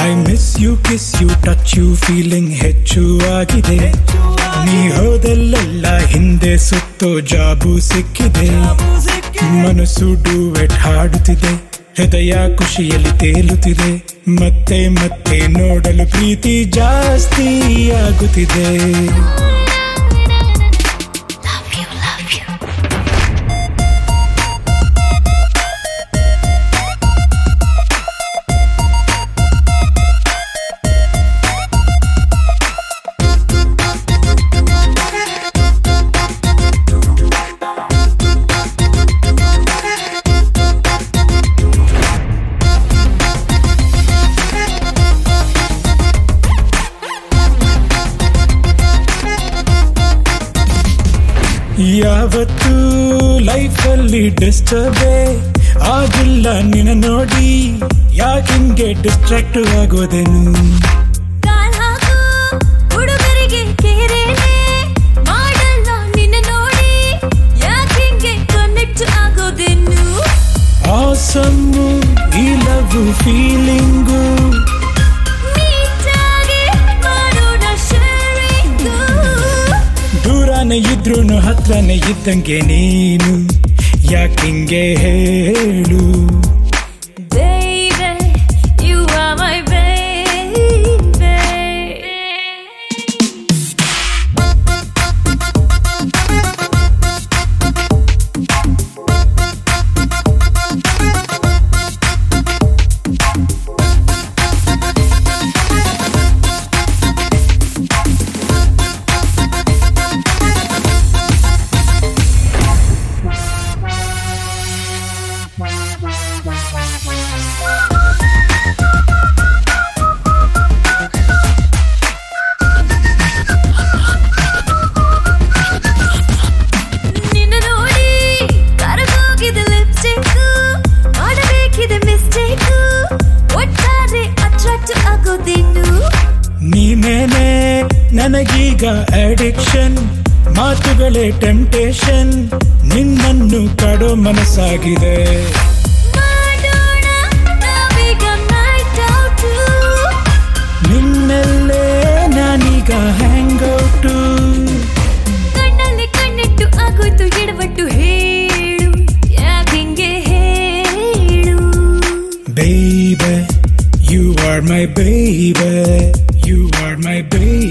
I miss you kiss you touch you feeling ಹೆಚ್ಚು ಆಗಿದೆ ನೀ ಹೋದಲ್ಲೆಲ್ಲ ಹಿಂದೆ ಸುತ್ತೋ ಜಾಬು ಸಿಕ್ಕಿದೆ ಮನಸ್ಸು ಡೂವೆಟ್ ಹಾಡುತ್ತಿದೆ ಹೃದಯ ಖುಷಿಯಲ್ಲಿ ತೇಲುತ್ತಿದೆ ಮತ್ತೆ ಮತ್ತೆ ನೋಡಲು ಪ್ರೀತಿ ಜಾಸ್ತಿ ಆಗುತ್ತಿದೆ Love you, love you. ಯಾವತ್ತೂ ಲೈಫಲ್ಲಿ ಡಿಸ್ಟರ್ಬೇ ಆಗಿಲ್ಲ ನಿನ್ನ ನೋಡಿ ಯಾಕಿಂಗೆ ಡಿಸ್ಟ್ರಾಕ್ಟ್ ಆಗೋದೇನು ಕಾಲ್ ಹಾಕು ಹುಡುಗರಿಗೆ ಕೇರೇನೆ ಮಾಡಲ್ಲ ನಿನ್ನ ನೋಡಿ ಯಾಕಿಂಗೆ ಕನೆಕ್ಟ್ ಆಗೋದೇನು ಆಸಮ್ಮು ಈ ಲವ್ ಫೀಲಿಂಗು ನೀಟಾಗಿ ಮಾಡೋಣ ಶೇರಿಂಗು ದೂರನೇ ಇದ್ರೂನು ಹತ್ರನೇ ಇದ್ದಂಗೆ ನೀನು ಯಾಕಿಂಗೆ ಹೇಳು Baby, you are my baby. ನಿನ್ನ ನೋಡಿ ಕರಗೋಗಿದೆ ಲಿಪ್ಸ್ಟಿಕ್ ಮಾಡಬೇಕಿದೆ ಮಿಸ್ಟೇಕ್ ಒಟ್ಟಾರೆ ಅಟ್ರಾಕ್ಟ್ ಆಗೋದೇನು ನೀನೇನೆ ನನಗೀಗ ಅಡಿಕ್ಷನ್ ಮಾತುಗಳೇ ಟೆಂಪ್ಟೇಷನ್ ನಿನ್ನನ್ನು ಕಾಡೋ ಮನಸ್ಸಾಗಿದೆ ಮಾಡೋಣ ನಾವೀಗ ನೈಟ್ ಔಟ್ ನಿನ್ನಲ್ಲೇ ನಾನೀಗ ಹ್ಯಾಂಗ್ ಕಣ್ಣಲ್ಲಿ ಕಣ್ಣಿಟ್ಟು ಆಗೋಯ್ತು ಎಡವಟ್ಟು ಹೇಳು ಯಾಕಿಂಗೆ ಹೇಳು Baby, you are my baby. You are my baby.